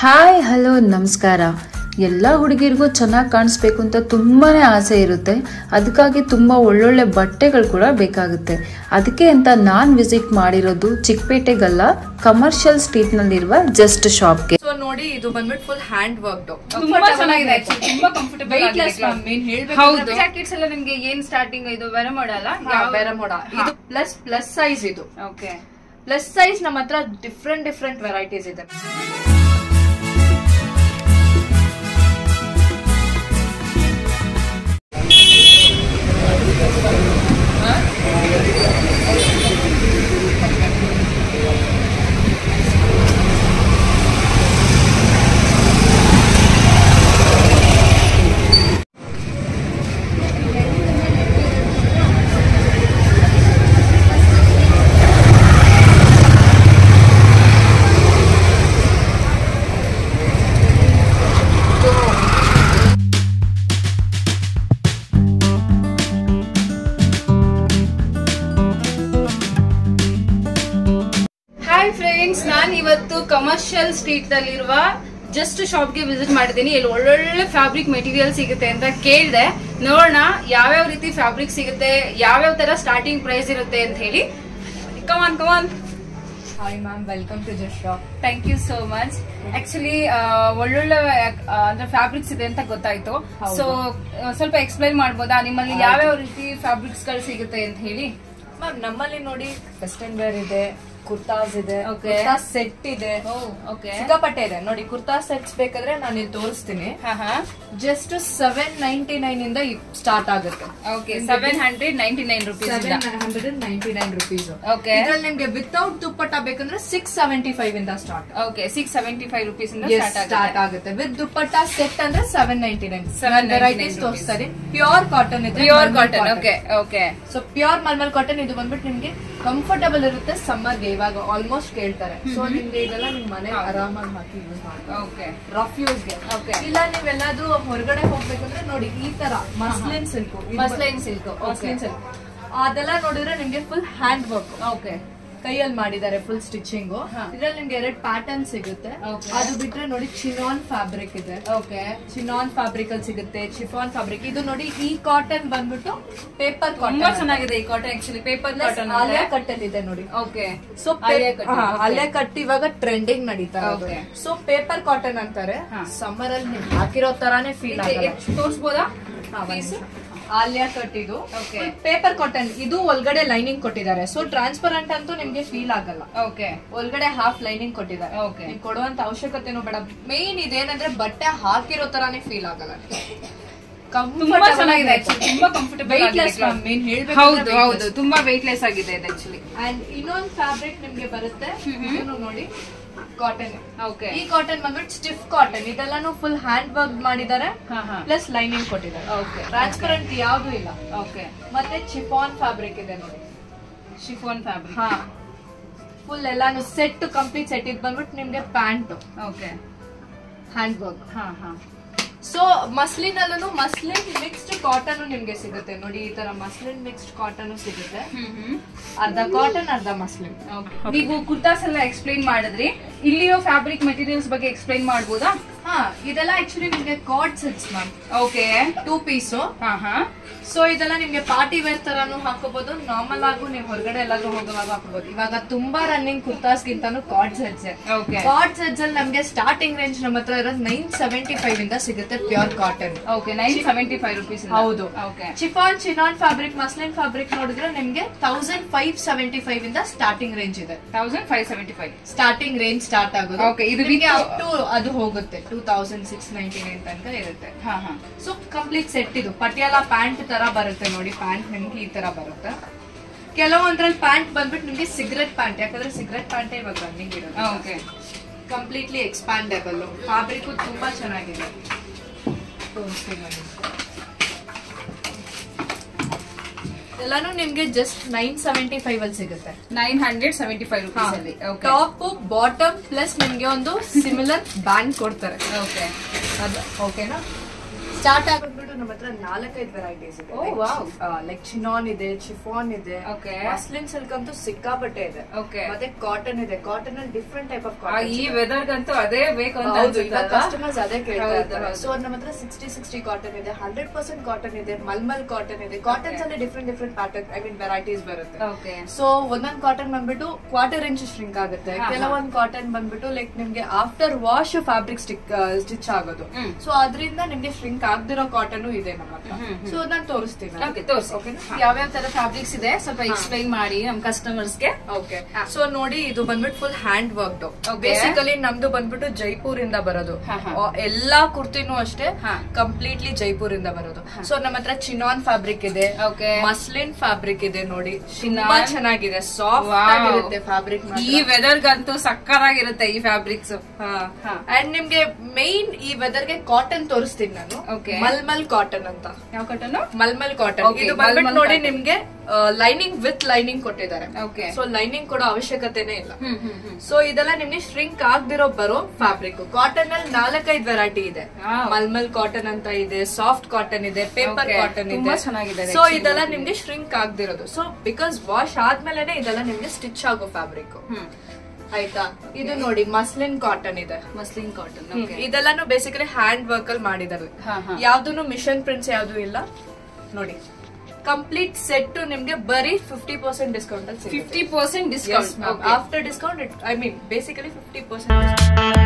Hi hello ನಮಸ್ಕಾರ ಎಲ್ಲ ಹುಡುಗಿರಿಗೂ ಚೆನ್ನಾಗಿ ಕಾಣಿಸ್ಬೇಕು ಅಂತ ತುಂಬಾ ಆಸೆ ಇರುತ್ತೆ ಅದಕ್ಕಾಗಿ ತುಂಬ ಒಳ್ಳೊಳ್ಳೆ ಬಟ್ಟೆಗಳು ಕೂಡ ಬೇಕಾಗುತ್ತೆ ಅದಕ್ಕೆ ಅಂತ ನಾನು ವಿಸಿಟ್ ಮಾಡಿರೋದು ಚಿಕ್ಕಪೇಟೆಗಲ್ಲ ಕಮರ್ಷಿಯಲ್ ಸ್ಟ್ರೀಟ್ನಲ್ಲಿರುವ ಜಸ್ಟ್ ಶಾಪ್ಗೆ ಸೊ ನೋಡಿ ಇದು ಬಂದ್ಬಿಟ್ಟು ಫುಲ್ ಹ್ಯಾಂಡ್ ವರ್ಕ್ ತುಂಬಾ ಚೆನ್ನಾಗಿದೆ actually. ತುಂಬಾ ಕಂಫರ್ಟಬಲ್ Weightless ma'am, ಏನ್ ಹೇಳ್ಬೇಕು ಹೌದು ಜಾಕೆಟ್ಸ್ ಎಲ್ಲ ನಿಮ್ಗೆ ಏನ್ ಸ್ಟಾರ್ಟಿಂಗ್ ಇದು ವೆರ ಮಾಡಲ್ಲ ಬೆರಮೋಡ ಇದು ಪ್ಲಸ್ ಪ್ಲಸ್ ಸೈಜ್ ಇದು ಓಕೆ ಪ್ಲಸ್ ಸೈಜ್ ನಮ್ಮ ಹತ್ರ ಡಿಫ್ರೆಂಟ್ ಡಿಫ್ರೆಂಟ್ ವೆರೈಟೀಸ್ ಇದೆ ಹಾಯ್ ಫ್ರೆಂಡ್ಸ್ ನಾನ್ ಇವತ್ತು ಕಮರ್ಷಿಯಲ್ ಸ್ಟ್ರೀಟ್ ಅಲ್ಲಿರುವ ಜಸ್ಟ್ ಶಾಪ್ಗೆ ವಿಸಿಟ್ ಮಾಡಿದ್ದೀನಿ ಇಲ್ಲಿ ಒಳ್ಳೊಳ್ಳೆ ಫ್ಯಾಬ್ರಿಕ್ ಮೆಟೀರಿಯಲ್ ಸಿಗುತ್ತೆ ಅಂತ ಕೇಳಿದೆ ನೋಡೋಣ ಯಾವ್ಯಾವ ರೀತಿ ಫ್ಯಾಬ್ರಿಕ್ ಸಿಗುತ್ತೆ ಯಾವ್ಯಾವ ತರ ಸ್ಟಾರ್ಟಿಂಗ್ ಪ್ರೈಸ್ ಇರುತ್ತೆ ಅಂತ ಹೇಳಿ come on come on hi ma'am welcome to just shop thank you so much actually ಒಳ್ಳೊಳ್ಳೆ ಆ, ಅಂದ್ರೆ ಫ್ಯಾಬ್ರಿಕ್ಸ್ ಇದೆ ಅಂತ ಗೊತ್ತಾಯ್ತು ಹೌದು. ಸೊ ಸ್ವಲ್ಪ ಎಕ್ಸ್ಪ್ಲೈನ್ ಮಾಡ್ಬೋದಾ ನಿಮ್ಮಲ್ಲಿ ಯಾವ್ಯಾವ ರೀತಿ ಫ್ಯಾಬ್ರಿಕ್ಸ್ ಗಳು ಸಿಗುತ್ತೆ ಅಂತ ಹೇಳಿ ಮ್ಯಾಮ್ ನಮ್ಮಲ್ಲಿ ನೋಡಿ ವೆಸ್ಟರ್ನ್ ವೇರ್ ಇದೆ ಕುರ್ತಾಸ್ ಇದೆ Okay. ಕುರ್ತಾ ಸೆಟ್ ಇದೆ ಓಕೆ ಸಿಕ್ಕಾಪಟ್ಟೆ ಇದೆ ನೋಡಿ ಕುರ್ತಾ ಸೆಟ್ಸ್ ಬೇಕಾದ್ರೆ ನಾನು ಇಲ್ಲಿ ತೋರಿಸ್ತೀನಿ ಹಾ ಹಾ ಜಸ್ಟ್ ಸೆವೆನ್ ನೈನ್ಟಿ ನೈನ್ ಇಂದ ಸ್ಟಾರ್ಟ್ ಆಗುತ್ತೆ okay seven hundred ninety nine rupees seven hundred ninety nine rupees okay ಇದ್ರಲ್ಲಿ ನಿಮ್ಗೆ ವಿತೌಟ್ ದುಪ್ಪಟ್ಟ ಬೇಕಂದ್ರೆ ಸಿಕ್ಸ್ ಸೆವೆಂಟಿ ಫೈವ್ ಇಂದ start okay six seventy five rupees ಇಂದ ಸ್ಟಾರ್ಟ್ ಸ್ಟಾರ್ಟ್ ಆಗುತ್ತೆ ವಿತ್ ದುಪ್ಪಟ್ಟ ಸೆಟ್ ಅಂದ್ರೆ seven ninety nine 799 varieties ತೋರಿಸ್ತಾರೆ pure cotton ಇದೆ pure cotton okay okay so pure mulmul cotton ಇದು ಬಂದ್ಬಿಟ್ಟು ನಿಮ್ಗೆ ಕಂಫರ್ಟಬಲ್ ಇರುತ್ತೆ ಸಮ್ಮರ್ಗೆ ಇವಾಗ ಆಲ್ಮೋಸ್ಟ್ ಕೇಳ್ತಾರೆ ಸೊ ನಿಮ್ಗೆ ಇದೆಲ್ಲ ನಿಮ್ ಮನೆ ಆರಾಮಾಗಿ ಹಾಕಿ ಯೂಸ್ ಮಾಡಿ ಓಕೆ ರಫ್ ಯೂಸ್ಗೆ Okay. ಇಲ್ಲ ನೀವೆಲ್ಲಾದ್ರೂ ಹೊರಗಡೆ ಹೋಗ್ಬೇಕಂದ್ರೆ ನೋಡಿ ಈ ತರ muslin silk muslin silk, okay. Muslin silk ಅದೆಲ್ಲ ನೋಡಿದ್ರೆ ನಿಮ್ಗೆ ಫುಲ್ ಹ್ಯಾಂಡ್ ವರ್ಕ್ ಓಕೆ ಕೈಯಲ್ಲಿ ಮಾಡಿದ್ದಾರೆ ಫುಲ್ ಸ್ಟಿಚಿಂಗ್ ಹಾ. ಇದ್ರಲ್ಲಿ ನಿಮ್ಗೆ ಎರಡು ಪ್ಯಾಟರ್ನ್ ಸಿಗುತ್ತೆ Okay. ಅದು ಬಿಟ್ರೆ ನೋಡಿ ಚಿನಾನ್ ಫ್ಯಾಬ್ರಿಕ್ ಇದೆ ಓಕೆ ಚಿನಾನ್ ಫ್ಯಾಬ್ರಿಕ್ ಅಲ್ಲಿ ಸಿಗುತ್ತೆ ಚಿಫಾನ್ ಫ್ಯಾಬ್ರಿಕ್ ಇದು ನೋಡಿ ಈ ಕಾಟನ್ ಬಂದ್ಬಿಟ್ಟು ಪೇಪರ್ ತುಂಬಾ ಕಾಟನ್ ಚೆನ್ನಾಗಿದೆ ಈ ಕಾಟನ್ ಆಕ್ಚುಲಿ ಪೇಪರ್ ಕಾಟನ್ ಅಲ್ಲೇ ಕಟ್ಟಲ್ ಇದೆ ನೋಡಿ okay so Alia cut, okay. ಅಲ್ಲೇ ಕಟ್ ಇವಾಗ ಟ್ರೆಂಡಿಂಗ್ ನಡೀತಾ Okay. ಸೊ ಪೇಪರ್ ಕಾಟನ್ ಅಂತಾರೆ ಹಾ. ಸಮ್ಮರ್ ಅಲ್ಲಿ ನೀವು ಹಾಕಿರೋ ತರಾನೇ ಫೀಲ್ ಆಗಲ್ಲ ತೋರಿಸ್ಬೋದಾ ಹಾ, ಒಂದ್ Piece? ನಿಮಿಷ. ಆಲಿಯಾ ಕಟ್ ಇದು Okay. ಪೇಪರ್ ಕಾಟನ್ ಇದು ಒಳಗಡೆ ಲೈನಿಂಗ್ ಕೊಟ್ಟಿದ್ದಾರೆ ಸೊ ಟ್ರಾನ್ಸ್ಪರೆಂಟ್ ಅಂತೂ ನಿಮ್ಗೆ ಫೀಲ್ ಆಗಲ್ಲ ಓಕೆ ಒಳಗಡೆ ಹಾಫ್ ಲೈನಿಂಗ್ ಕೊಟ್ಟಿದ್ದಾರೆ Okay. ನೀವ್ ಕೊಡುವಂತ ಅವಶ್ಯಕತೆನೂ ಬೇಡ ಮೇನ್ ಇದೇನಂದ್ರೆ ಬಟ್ಟೆ ಹಾಕಿರೋ ತರಾನೇ ಫೀಲ್ ಆಗಲ್ಲ ತುಂಬಾ ಚೆನ್ನಾಗಿದೆ ಆಕ್ಚುಲಿ ತುಂಬಾ ಕಂಫರ್ಟಬಲ್ Weightless ma'am, main ಹೇಳ್ಬೇಕಂದ್ರೆ ಹೌದು weightless. ಹೌದು ತುಂಬಾ ವೆಯ್ಟ್ಲೆಸ್ ಆಗಿದೆ ಇದು ಆಕ್ಚುಲಿ ಅಂಡ್ ಇನ್ನೊಂದು ಫ್ಯಾಬ್ರಿಕ್ ನಿಮ್ಗೆ ಬರುತ್ತೆ ಇದನ್ನು ನೋಡಿ ಕಾಟನ್ ಓಕೆ ಈ ಕಾಟನ್ ಬಂದ್ಬಿಟ್ಟು ಸ್ಟಿಫ್ ಕಾಟನ್ ಇದೆಲ್ಲಾನು ಫುಲ್ ಹ್ಯಾಂಡ್ ವರ್ಕ್ ಮಾಡಿದ್ದಾರೆ ಹಾ ಹಾ ಪ್ಲಸ್ ಲೈನಿಂಗ್ ಕೊಟ್ಟಿದ್ದಾರೆ ಓಕೆ ಟ್ರಾನ್ಸ್ಪರೆಂಟ್ ಯಾವ್ದು ಇಲ್ಲ ಓಕೆ ಮತ್ತೆ ಚಿಫಾನ್ ಫ್ಯಾಬ್ರಿಕ್ ಇದೆ ನೋಡಿ ಶಿಫೋನ್ ಫ್ಯಾಬ್ರಿಕ್ ಹಾ ಫುಲ್ ಎಲ್ಲಾನು ಸೆಟ್ ಕಂಪ್ಲೀಟ್ ಸೆಟ್ ಇದು ಬಂದ್ಬಿಟ್ಟು ನಿಮ್ಗೆ ಪ್ಯಾಂಟ್ ಓಕೆ ಹ್ಯಾಂಡ್ ವರ್ಕ್ ಹಾ ಹಾ ಸೊ ಮಸ್ಲಿನ್ ಅಲ್ಲೂ ಮಸ್ಲಿನ್ ಮಿಕ್ಸ್ಡ್ ಕಾಟನ್ ನಿಮ್ಗೆ ಸಿಗುತ್ತೆ ನೋಡಿ ಈ ತರ ಮಸ್ಲಿನ್ ಮಿಕ್ಸ್ಡ್ ಕಾಟನ್ ಸಿಗುತ್ತೆ ಹ್ಮ್ ಹ್ಮ್ ಅರ್ಧ ಕಾಟನ್ ಅರ್ಧ ಮಸ್ಲಿನ್ ನೀವು ಕುರ್ತಾಸ್ ಎಲ್ಲ ಎಕ್ಸ್ಪ್ಲೈನ್ ಮಾಡಿದ್ರಿ ಇಲ್ಲಿಯೋ ಫ್ಯಾಬ್ರಿಕ್ ಮೆಟೀರಿಯಲ್ಸ್ ಬಗ್ಗೆ ಎಕ್ಸ್ಪ್ಲೈನ್ ಮಾಡ್ಬೋದಾ ಹಾ ಇದೆಲ್ಲ ಆಕ್ಚುಲಿ ನಿಮ್ಗೆ coord sets ma'am okay two piece ಹಾ ಹಾ ಸೊ ಇದೆಲ್ಲ ನಿಮ್ಗೆ ಪಾರ್ಟಿ ವೇರ್ ತರಾನು ಹಾಕೋಬಹುದು ನಾರ್ಮಲ್ ಆಗು ನೀವು ಹೊರಗಡೆ ಎಲ್ಲಾದ್ರೂ ಹೋಗುವಾಗ ಹಾಕೋಬಹುದು ಇವಾಗ ತುಂಬಾ ರನ್ನಿಂಗ್ ಕುರ್ತಾಸ್ ಗಿಂತಾನು coord sets okay coord sets ಅಲ್ಲಿ ನಮ್ಗೆ ಸ್ಟಾರ್ಟಿಂಗ್ ರೇಂಜ್ ನಮ್ಮ ಹತ್ರ ಇರೋದು ನೈನ್ ಸೆವೆಂಟಿ ಫೈವ್ ಇಂದ ಸಿಗುತ್ತೆ pure cotton okay nine seventy five rupees ಹೌದು okay chiffon chinon fabric muslin fabric ನೋಡಿದ್ರೆ ನಿಮ್ಗೆ ತೌಸಂಡ್ ಫೈವ್ ಸೆವೆಂಟಿ ಫೈವ್ ಇಂದ ಸ್ಟಾರ್ಟಿಂಗ್ ರೇಂಜ್ ಇದೆ thousand five seventy five starting range start ಆಗೋದು Okay, ಇದು ನಿಮ್ಗೆ with- up to ಅದು ಹೋಗುತ್ತೆ two thousand six ninety nine ತನಕ ಇರುತ್ತೆ ಹಾ ಹಾ ಸೊ ಕಂಪ್ಲೀಟ್ ಸೆಟ್ ಇದು ಪಟಿಯಾಲ ಪ್ಯಾಂಟ್ ತರ ಬರುತ್ತೆ ನೋಡಿ ಪ್ಯಾಂಟ್ ನಿಮ್ಗೆ ಈ ತರ ಬರುತ್ತೆ ಕೆಲವೊಂದ್ರಲ್ಲಿ ಪ್ಯಾಂಟ್ ಬಂದ್ಬಿಟ್ಟು ನಿಮ್ಗೆ ಸಿಗರೆಟ್ ಪ್ಯಾಂಟ್ ಯಾಕಂದ್ರೆ ಸಿಗರೆಟ್ ಪ್ಯಾಂಟ್ ಇವಾಗ ರನ್ನಿಂಗ್ ಇರುತ್ತೆ ಓಕೆ ಕಂಪ್ಲೀಟ್ಲಿ ಎಕ್ಸ್ಪ್ಯಾಂಡೇಬಲ್ ಫ್ಯಾಬ್ರಿಕ್ ತುಂಬಾ ಚೆನ್ನಾಗಿದೆ ತೋರಿಸ್ತೀನಿ ನೋಡಿ. ಎಲ್ಲಾನು ನಿಮ್ಗೆ ಜಸ್ಟ್ ನೈನ್ ಸೆವೆಂಟಿ ಫೈವ್ ಅಲ್ಲಿ ಸಿಗುತ್ತೆ nine hundred seventy five rupees ಅಲ್ಲಿ ಓಕೆ ಟಾಪ್ ಬಾಟಮ್ ಪ್ಲಸ್ ನಿಮ್ಗೆ ಒಂದು ಸಿಮಿಲರ್ ಬ್ಯಾಂಡ್ ಕೊಡ್ತಾರೆ ಓಕೆ ಅದು ಓಕೆನಾ ಸ್ಟಾರ್ಟ್ ಆಗ್ಬಿಟ್ಟು ನಮ್ಮ ಹತ್ರ ನಾಲ್ಕೈದು ವೆರೈಟೀಸ್ ಇದೆ Oh, wow. ಲೈಕ್ ಚಿನಾನ್ ಇದೆ ಚಿಫಾನ್ ಇದೆ Okay. ಮಸ್ಲಿನ್ ಸಿಲ್ಕ್ ಅಂತೂ ಸಿಕ್ಕಾಪಟ್ಟೆ ಇದೆ Okay. ಮತ್ತೆ ಕಾಟನ್ ಇದೆ ಕಾಟನ್ ಅಲ್ಲಿ ಡಿಫ್ರೆಂಟ್ ಟೈಪ್ ಆಫ್ ಆ, ಈ ವೆದರ್ಗಂತೂ ಅದೇ ಬೇಕು ಅಂತ ಹೌದು ಅನ್ಸುತ್ತೆ ಇವಾಗ ಅಲ್ವಾ? ಕಸ್ಟಮರ್ಸ್ ಅದೇ ಕೇಳ್ತಾ ಹೌದು, ಇರ್ತಾರೆ ಹೌದು. ಸೊ ನಮ್ಮ ಹತ್ರ ಸಿಕ್ಸ್ಟಿ ಸಿಕ್ಸ್ಟಿ ಕಾಟನ್ ಇದೆ ಹಂಡ್ರೆಡ್ ಪರ್ಸೆಂಟ್ ಕಾಟನ್ ಇದೆ ಮಲ್ಮಲ್ ಕಾಟನ್ ಇದೆ ಕಾಟನ್ಸ್ ಅಲ್ಲಿ different different pattern I mean varieties ಬರುತ್ತೆ Okay. ಸೊ ಒಂದೊಂದ್ ಕಾಟನ್ ಬಂದ್ಬಿಟ್ಟು ಕ್ವಾರ್ಟರ್ ಇಂಚ್ ಶ್ರಿಂಕ್ ಆಗುತ್ತೆ ಹಾ, ಹಾ. ಕೆಲವೊಂದ್ ಕಾಟನ್ ಬಂದ್ಬಿಟ್ಟು ಲೈಕ್ ನಿಮ್ಗೆ after wash fabric stick stitch ಆಗೋದು ಹ್ಮ್. ಸೊ ಅದರಿಂದ ನಿಮ್ಗೆ ಶ್ರಿಂಕ್ ಆಗ್ದಿರೋ ಕಾಟನ್ ಇದೆ ನಮ್ಮ ಹತ್ರ ಹ್ಮ್, ಹ್ಮ್. ಸೊ ನಾನು ತೋರಿಸ್ತೀನಿ Okay, ತೋರ್ಸಿ ಯಾವ್ಯಾವ ತರ ಫ್ಯಾಬ್ರಿಕ್ಸ್ ಇದೆ ಸ್ವಲ್ಪ ಎಕ್ಸ್ಪ್ಲೈನ್ ಮಾಡಿ ನಮ್ ಕಸ್ಟಮರ್ಸ್ ಗೆ ಓಕೆ ಹಾ. ಸೊ ನೋಡಿ ಇದು ಬಂದ್ಬಿಟ್ಟು full hand work Okay. Basically ನಮ್ದು ಬಂದ್ಬಿಟ್ಟು ಜೈಪುರ್ ಇಂದ ಬರೋದು ಹಾ, ಹಾ. ಆ, ಎಲ್ಲಾ ಕುರ್ತಿನೂ ಅಷ್ಟೇ ಹಾ. ಕಂಪ್ಲೀಟ್ಲಿ ಜೈಪುರ್ ಇಂದ ಬರೋದು ಸೊ ನಮ್ಮ ಹತ್ರ ಚಿನಾನ್ ಫ್ಯಾಬ್ರಿಕ್ ಇದೆ Okay. ಮಸ್ಲಿನ್ ಫ್ಯಾಬ್ರಿಕ್ ಇದೆ ನೋಡಿ Chinon. ತುಂಬಾ ಚೆನ್ನಾಗಿದೆ ಸಾಫ್ಟ್ Wow. ಆಗಿರುತ್ತೆ ಫ್ಯಾಬ್ರಿಕ್ ಈ ವೆದರ್ಗಂತೂ ಸಕ್ಕತ್ತಾಗಿರುತ್ತೆ ಈ ಫ್ಯಾಬ್ರಿಕ್ಸ್ ಹಾ. ಅಂಡ್ ನಿಮ್ಗೆ ಮೇನ್ ಈ ವೆದರ್ ಗೆ ಕಾಟನ್ ತೋರಿಸ್ತೀನಿ ನಾನು Okay. ಮಲ್ಮಲ್ ಕಾಟನ್ ಅಂತ ಯಾವ ಕಟನ್ ಮಲ್ಮಲ್ ಕಾಟನ್ Okay, ಇದು ಬಂದ್ಬಿಟ್ಟು ಮಲ್ಮಲ್ ನೋಡಿ cotton. ನಿಮ್ಗೆ ಲೈನಿಂಗ್ ವಿತ್ ಲೈನಿಂಗ್ ಕೊಟ್ಟಿದ್ದಾರೆ ಓಕೆ ಸೊ ಲೈನಿಂಗ್ ಕೊಡೋ ಅವಶ್ಯಕತೆನೇ ಇಲ್ಲ ಹ್ಮ್ ಹ್ಮ್ ಹ್ಮ್ ಸೊ ಇದೆಲ್ಲ ನಿಮ್ಗೆ ಶ್ರಿಂಕ್ ಆಗ್ದಿರೋ ಬರೋ ಫ್ಯಾಬ್ರಿಕ್ ಕಾಟನ್ ಅಲ್ಲಿ ನಾಲ್ಕೈದು ವೆರೈಟಿ ಇದೆ Wow. ಮಲ್ಮಲ್ ಕಾಟನ್ ಅಂತ ಇದೆ ಸಾಫ್ಟ್ ಕಾಟನ್ ಇದೆ ಪೇಪರ್ Okay. ಕಾಟನ್ ತುಂಬಾ ಇದೆ ಚೆನ್ನಾಗಿದೆ ಸೊ actually ಇದೆಲ್ಲ ನೋಡ್ಲಿಕ್ಕೆ. ನಿಮ್ಗೆ ಶ್ರಿಂಕ್ ಆಗ್ದಿರೋದು ಸೊ ಬಿಕಾಸ್ ವಾಶ್ ಆದ್ಮೇಲೆ ಇದೆಲ್ಲ ನಿಮ್ಗೆ ಸ್ಟಿಚ್ ಆಗೋ ಫ್ಯಾಬ್ರಿಕ್ ಹ್ಮ್ ಆಯ್ತಾ ಇದು ನೋಡಿ ಮಸ್ಲಿನ್ ಕಾಟನ್ ಇದೆ ಮಸ್ಲಿನ್ ಕಾಟನ್ ಹ್ಮ್. ಓಕೆ ಇದೆಲ್ಲಾನು ಬೇಸಿಕಲಿ ಹ್ಯಾಂಡ್ ವರ್ಕ್ ಅಲ್ಲಿ ಮಾಡಿದಾರೆ ಹಾ, ಹಾ. ಯಾವ್ದು ಮಿಷನ್ ಪ್ರಿಂಟ್ಸ್ ಯಾವ್ದು ಇಲ್ಲ ನೋಡಿ ಕಂಪ್ಲೀಟ್ ಸೆಟ್ ನಿಮ್ಗೆ ಬರೀ ಫಿಫ್ಟಿ ಪರ್ಸೆಂಟ್ ಡಿಸ್ಕೌಂಟ್ ಅಲ್ಲಿ ಸಿಗುತ್ತೆ. Fifty percent Yes, discount ma'am. After discount, it, I mean, basically 50%.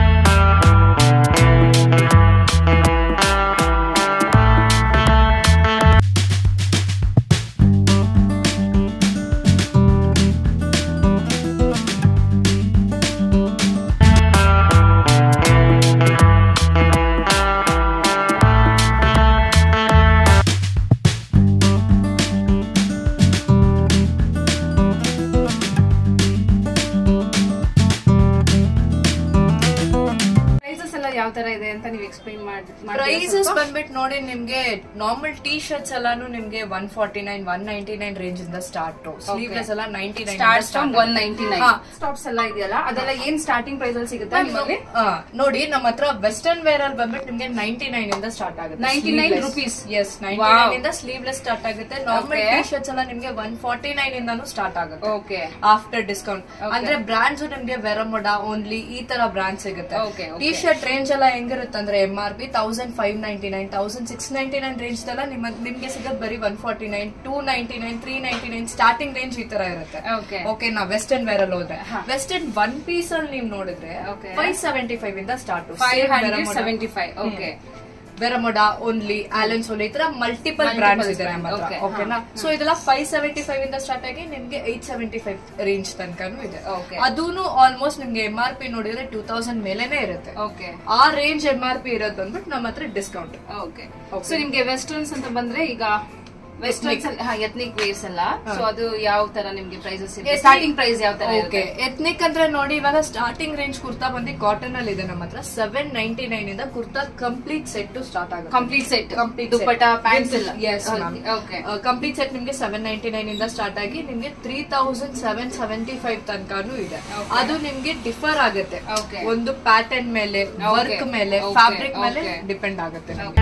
Prices ಎಲ್ಲ ಯಾವ ತರ ಇದೆ ಅಂತ ನೀವು ಎಕ್ಸ್ಪ್ಲೈನ್ ಮಾಡಿ ಪ್ರೈಸಸ್ ಬಂದ್ಬಿಟ್ಟು ನೋಡಿ ನಿಮ್ಗೆ ನಾರ್ಮಲ್ ಟಿ ಶರ್ಟ್ಸ್ ಎಲ್ಲಾನು ನಿಮ್ಗೆ one forty nine one ninety nine range ಇಂದ ಸ್ಟಾರ್ಟ್ ಸ್ಲೀವ್ಲೆಸ್ ಎಲ್ಲ ninety nine start from one ninety nine tops ಎಲ್ಲ ಇದೆಯಲ್ಲ ಅದೆಲ್ಲ ಏನ್ ಸ್ಟಾರ್ಟಿಂಗ್ ಪ್ರೈಸ್ ಅಲ್ಲಿ ಸಿಗುತ್ತೆ ನಿಮ್ಮಲ್ಲಿ ನೋಡಿ ನಮ್ಮ ಹತ್ರ ವೆಸ್ಟರ್ನ್ ವೇರ್ ಅಲ್ಲಿ ಬಂದ್ಬಿಟ್ಟು ನಿಮ್ಗೆ ನೈನ್ಟಿ ನೈನ್ ಇಂದ ಸ್ಟಾರ್ಟ್ ಆಗುತ್ತೆ 99 rupees. Yes ninety Wow. Nine ಇಂದ ಸ್ಲೀವ್ಲೆಸ್ ಸ್ಟಾರ್ಟ್ ಆಗುತ್ತೆ ನಾರ್ಮಲ್ Okay. ಟಿ ಶರ್ಟ್ಸ್ ಎಲ್ಲ ನಿಮ್ಗೆ ಒನ್ ಫಾರ್ಟಿ ನೈನ್ ಇಂದಾನು ಸ್ಟಾರ್ಟ್ ಆಗುತ್ತೆ ಓಕೆ ಆಫ್ಟರ್ ಡಿಸ್ಕೌಂಟ್ Okay. ಅಂದ್ರೆ ಬ್ರಾಂಡ್ಸ್ ನಿಮ್ಗೆ ವೆರಮೊಡ ಓನ್ಲಿ ಈ ತರ ಬ್ರಾಂಡ್ ಸಿಗುತ್ತೆ Okay, okay. T shirt range ಎಲ್ಲ ಹೆಂಗಿರುತ್ತೆ ಅಂದ್ರೆ M R P thousand five ninety nine thousand six ninety nine range ಎಲ್ಲ ನಿಮ್ಮ ನಿಮ್ಗೆ ಸಿಗೋದು ಬರೀ one forty nine two ninety nine three ninety nine starting range ಈ ತರ ಇರುತ್ತೆ Okay. ಓಕೆ ನಾ ವೆಸ್ಟರ್ನ್ ವೇರ್ ಅಲ್ಲಿ ಹೋದ್ರೆ ಹಾ. ವೆಸ್ಟರ್ನ್ ಒನ್ ಪೀಸ್ ಅಲ್ಲಿ ನೀವು ನೋಡಿದ್ರೆ Okay. ಫೈವ್ ಸೆವೆಂಟಿ ಫೈವ್ ಇಂದ start five hundred seventy five okay Vero Moda only Allen Solly ಈ ತರ ಮಲ್ಟಿಪಲ್ Multiple ಬ್ರಾಂಡ್ಸ್ ಇದೆ brand, ನಮ್ಮ ಹತ್ರ okay. ಓಕೆನಾ ಸೊ ಇದೆಲ್ಲ ಫೈವ್ ಸೆವೆಂಟಿ ಫೈವ್ ಇಂದ ಸ್ಟಾರ್ಟ್ ಆಗಿ ನಿಮ್ಗೆ ಏಟ್ ಸೆವೆಂಟಿ ಫೈವ್ ರೇಂಜ್ ತನಕನೂ ಇದೆ Okay. ಅದೂನು ಆಲ್ಮೋಸ್ಟ್ ನಿಮ್ಗೆ ಎಂ ಆರ್ ಪಿ ನೋಡಿದ್ರೆ ಟೂ ತೌಸಂಡ್ ಮೇಲೆನೆ ಇರುತ್ತೆ ಓಕೆ ಆ ರೇಂಜ್ ಎಂ ಆರ್ ಪಿ ಇರೋದು ಬಂದ್ಬಿಟ್ಟು ನಮ್ಮ ಹತ್ರ ಡಿಸ್ಕೌಂಟ್ ಓಕೆ Okay. ಸೊ ನಿಮ್ಗೆ ವೆಸ್ಟರ್ನ್ಸ್ ಅಂತ ಬಂದ್ರೆ ಈಗ ವೆಸ್ಟರ್ನ್ಸ್ ಎತ್ನಿಕ್ ವೇರ್ಸ್ ಎಲ್ಲ ಸೊ ಅದು ಯಾವ ತರ ನಿಮ್ಗೆ ಪ್ರೈಸಸ್ ಇದೆ Ethnic- ಸ್ಟಾರ್ಟಿಂಗ್ ಪ್ರೈಸ್ ಯಾವ ತರ ಓಕೆ ಇರುತ್ತೆ ಎತ್ನಿಕ್ ಅಂದ್ರೆ ನೋಡಿ ಇವಾಗ ಸ್ಟಾರ್ಟಿಂಗ್ ರೇಂಜ್ ಕುರ್ತಾ ಬಂದು ಕಾಟನ್ ಅಲ್ಲಿ ಇದೆ ನಮ್ಮ ಹತ್ರ ಸೆವೆನ್ ನೈನ್ಟಿ ನೈನ್ ಇಂದ ಕುರ್ತಾ ಕಂಪ್ಲೀಟ್ ಸೆಟ್ ಸ್ಟಾರ್ಟ್ ಆಗುತ್ತೆ complete set complete dupatta pants ಎಲ್ಲ ಎಸ್ ಓಕೆ ಕಂಪ್ಲೀಟ್ ಸೆಟ್ ನಿಮ್ಗೆ ಸೆವೆನ್ ನೈನ್ಟಿ ನೈನ್ ಇಂದ ಸ್ಟಾರ್ಟ್ ಆಗಿ ನಿಮ್ಗೆ three thousand seven seventy five ತನಕನೂ ಇದೆ Okay. ಅದು ನಿಮ್ಗೆ ಡಿಫರ್ ಆಗುತ್ತೆ Okay. ಒಂದು ಪ್ಯಾಟರ್ನ್ ಮೇಲೆ ವರ್ಕ್ Okay. ಮೇಲೆ Okay. ಫ್ಯಾಬ್ರಿಕ್ ಮೇಲೆ Okay. ಡಿಪೆಂಡ್ ಆಗುತ್ತೆ Okay.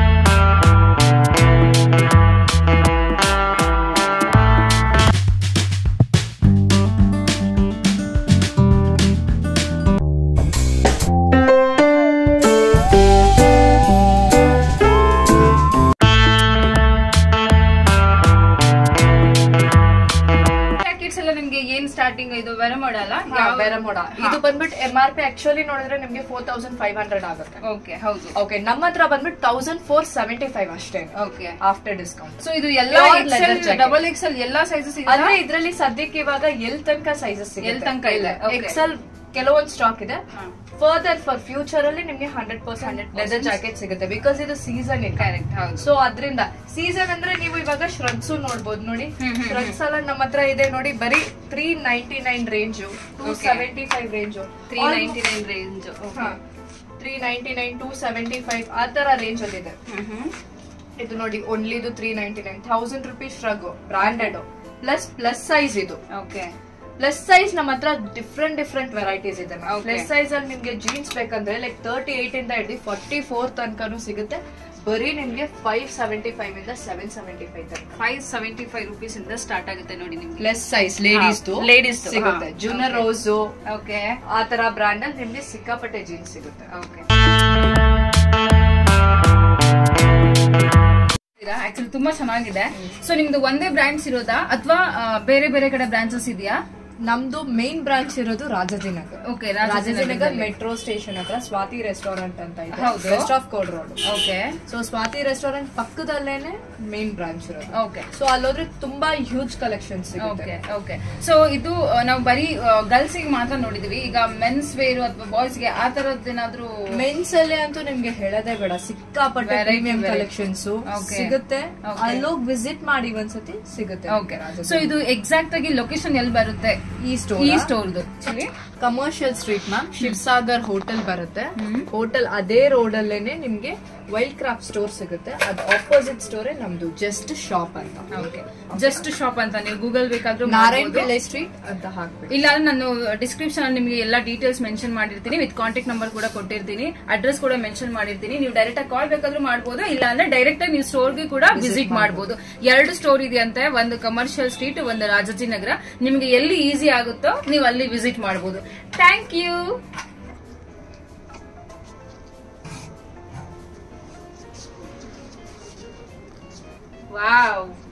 ಜಾಕೆಟ್ಸ್ ಎಲ್ಲ ನಿಮ್ಗೆ ಏನ್ ಸ್ಟಾರ್ಟಿಂಗ್ ಇದು ವೆರಮೋಡ ಅಲ್ಲ ಬೆರಮೋಡ ಇದು ಬಂದ್ಬಿಟ್ಟು ಎಂ ಆರ್ ಪಿ ಆಕ್ಚುಲಿ ನೋಡಿದ್ರೆ ನಿಮ್ಗೆ ಫೋರ್ ತೌಸಂಡ್ ಫೈವ್ ಹಂಡ್ರೆಡ್ ಆಗುತ್ತೆ ಓಕೆ ಹೌದು ಓಕೆ ನಮ್ಮ ಹತ್ರ ಬಂದ್ಬಿಟ್ಟು ತೌಸಂಡ್ ಫೋರ್ ಸೆವೆಂಟಿ ಫೈವ್ ಅಷ್ಟೇ ಓಕೆ ಆಫ್ಟರ್ ಡಿಸ್ಕೌಂಟ್ ಸೊ ಇದು ಎಲ್ಲಾ Pure leather jacket. Double XL ಎಲ್ಲಾ ಸೈಜಸ್ ಇದೆ ಅಂದ್ರೆ ಇದ್ರಲ್ಲಿ ಸದ್ಯಕ್ಕೆ ಇವಾಗ ಎಲ್ ತನಕ ಸೈಜಸ್ ಎಲ್ ತನಕ ಇದೆ, okay. ಎಕ್ಸೆಲ್ ಕೆಲವೊಂದು ಸ್ಟಾಕ್ ಇದೆ ಹಾ. ಫರ್ದರ್ ಫಾರ್ ಫ್ಯೂಚರ್ ಅಲ್ಲಿ ನಿಮ್ಗೆ ಹಂಡ್ರೆಡ್ ಪರ್ಸೆಂಟ್ 100% ಲೆದರ್ ಜಾಕೆಟ್ ಸಿಗುತ್ತೆ ಬಿಕಾಸ್ ಇದು ಸೀಸನ್ ಇದೆ ಕರೆಕ್ಟ್ ಹೌದು ಸೊ ಅದ್ರಿಂದ ಸೀಸನ್ ಅಂದ್ರೆ ನೀವು ಇವಾಗ ಶ್ರಗ್ಸ್ ನೋಡ್ಬೋದು ನೋಡಿ ಹ್ಮ್, ಹ್ಮ್, ಶ್ರಗ್ಸ್ ಎಲ್ಲ ನಮ್ಮ ಹತ್ರ ಇದೆ ನೋಡಿ ಬರೀ three ninety nine range two Okay. Seventy five range three ninety nine range three ninety nine two seventy five ಆ ತರ ರೇಂಜ್ ಅಲ್ಲಿ ಇದೆ ಇದು ನೋಡಿ ಓನ್ಲಿ ಇದು three ninety nine thousand rupees shrug branded plus plus size ಇದು okay plus size ನಮ್ಮ ಹತ್ರ ಡಿಫ್ರೆಂಟ್ ಡಿಫ್ರೆಂಟ್ ವೆರೈಟೀಸ್ ಇದೆ Okay. ಪ್ಲಸ್ ಸೈಜ್ ಅಲ್ಲಿ ನಿಮ್ಗೆ ಜೀನ್ಸ್ ಬೇಕಂದ್ರೆ ಲೈಕ್ ತರ್ಟಿ ಏಟ್ ಇಂದ ಹಿಡಿದು ಫಾರ್ಟಿ ಫೋರ್ ತನಕನೂ ಸಿಗುತ್ತೆ ಬರೀ ನಿಮ್ಗೆ ಫೈವ್ ಸೆವೆಂಟಿ ಫೈವ್ ಇಂದ ಸೆವೆನ್ ಸೆವೆಂಟಿ ಫೈವ್ ತನಕ ಫೈವ್ ಸೆವೆಂಟಿ ಫೈವ್ ರುಪೀಸ್ ಇಂದ ಸ್ಟಾರ್ಟ್ ಆಗುತ್ತೆ ನೋಡಿ ನಿಮ್ಗೆ ಪ್ಲಸ್ ಸೈಜ್ ಲೇಡೀಸ್ ಹಾ, ladies ದು, ಸಿಗುತ್ತೆ ಹಾ. ಜೂನರ್ Okay. ರೋಸು ಓಕೆ ಆ ತರ ಬ್ರಾಂಡ್ ಅಲ್ಲಿ ನಿಮ್ಗೆ ಸಿಕ್ಕಾಪಟ್ಟೆ ಜೀನ್ಸ್ ಸಿಗುತ್ತೆ ಓಕೆ ಆಕ್ಚುಲಿ ತುಂಬಾ ಚೆನ್ನಾಗಿದೆ ಸೊ ನಿಮ್ದು ಒಂದೇ ಬ್ರಾಂಡ್ಸ್ ಇರೋದಾ ಅಥವಾ ಬೇರೆ ಬೇರೆ ಕಡೆ ಬ್ರಾಂಚಸ್ ಇದೆಯಾ ನಮ್ದು ಮೇನ್ ಬ್ರಾಂಚ್ ಇರೋದು Rajajinagar okay Rajajinagar metro station ಹತ್ರ ಸ್ವಾತಿ ರೆಸ್ಟೋರೆಂಟ್ ಅಂತ ಇದೆ ಹೌದು. ವೆಸ್ಟ್ ಆಫ್ ಕೋಡ್ road okay so Swathi restaurant ಪಕ್ಕದಲ್ಲೇನೆ ಮೇನ್ ಬ್ರಾಂಚ್ ಇರೋದು ಓಕೆ ಸೊ ಅಲ್ಲೋದ್ರೆ ತುಂಬಾ ಹ್ಯೂಜ್ ಕಲೆಕ್ಷನ್ ಸಿಗುತ್ತೆ ಓಕೆ ಓಕೆ ಸೊ ಇದು ಆ, ನಾವು ಬರೀ ಗರ್ಲ್ಸ್ ಗೆ ಮಾತ್ರ ನೋಡಿದೀವಿ ಈಗ ಮೆನ್ಸ್ ವೇರ್ ಅಥವಾ ಬಾಯ್ಸ್ ಗೆ ಆ ತರದ್ದೇನಾದ್ರೂ ಮೆನ್ಸ್ ಅಲ್ಲಿ ಅಂತೂ ನಿಮ್ಗೆ ಹೇಳೋದೇ ಬೇಡ ಸಿಕ್ಕಾಪಟ್ಟೆ Variety, premium variety. Collections Okay. ಸಿಗುತ್ತೆ Okay. ಅಲ್ಲೋಗಿ ವಿಸಿಟ್ ಮಾಡಿ ಒಂದ್ಸತಿ ಸಿಗುತ್ತೆ ಓಕೆ ಸೊ ಇದು ಎಕ್ಸಾಕ್ಟ್ ಆಗಿ ಲೊಕೇಶನ್ ಎಲ್ಲಿ ಬರುತ್ತೆ ಈ ಸ್ಟೋರ್ ಈ ಸ್ಟೋರ್ದು commercial street ma'am Shivasagar hotel ಬರುತ್ತೆ ಹೋಟೆಲ್ ಅದೇ ರೋಡ್ ಅಲ್ಲೇನೆ ನಿಮ್ಗೆ ವೈಲ್ಡ್ ಕ್ರಾಫ್ಟ್ ಸ್ಟೋರ್ ಸಿಗುತ್ತೆ ಅದ್ ಆಪೋಸಿಟ್ ಸ್ಟೋರೇ ನಮ್ದು ಜಸ್ಟ್ ಶಾಪ್ ಅಂತ ಓಕೆ ಜಸ್ಟ್ ಶಾಪ್ ಅಂತ ನೀವು ಗೂಗಲ್ ಬೇಕಾದ್ರೂ ನಾರಾಯಣ್ ಮಾಡ್ಬೋದು. ಪಿಳ್ಳೆ ಸ್ಟ್ರೀಟ್ ಅಂತ ಹಾಕ್ಬಿಟ್ಟು ಇಲ್ಲ ಅಂದ್ರೆ ನಾನು ಡಿಸ್ಕ್ರಿಪ್ಷನ್ ಅಲ್ಲಿ ನಿಮಗೆ ಎಲ್ಲ ಡೀಟೇಲ್ಸ್ ಮೆನ್ಷನ್ ಮಾಡಿರ್ತೀನಿ ವಿತ್ ಕಾಂಟ್ಯಾಕ್ಟ್ ನಂಬರ್ ಕೂಡ ಕೊಟ್ಟಿರ್ತೀನಿ ಅಡ್ರೆಸ್ ಕೂಡ ಮೆನ್ಷನ್ ಮಾಡಿರ್ತೀನಿ ನೀವು ಡೈರೆಕ್ಟ್ ಆಗಿ ಕಾಲ್ ಬೇಕಾದ್ರೂ ಮಾಡ್ಬೋದು ಇಲ್ಲ ಅಂದ್ರೆ ಡೈರೆಕ್ಟ್ ಆಗಿ ನೀವು ಸ್ಟೋರ್ಗೆ ಕೂಡ ವಿಸಿಟ್ ಮಾಡಬಹುದು ಎರಡು ಸ್ಟೋರ್ ಇದೆಯಂತೆ ಒಂದು ಕಮರ್ಷಿಯಲ್ ಸ್ಟ್ರೀಟ್ ಒಂದು ರಾಜಾಜಿನಗರ ನಿಮಗೆ ಎಲ್ಲಿ ಈಸಿ ಆಗುತ್ತೋ ನೀವು ಅಲ್ಲಿ ವಿಸಿಟ್ ಮಾಡಬಹುದು ಥ್ಯಾಂಕ್ ಯು ವಾವ್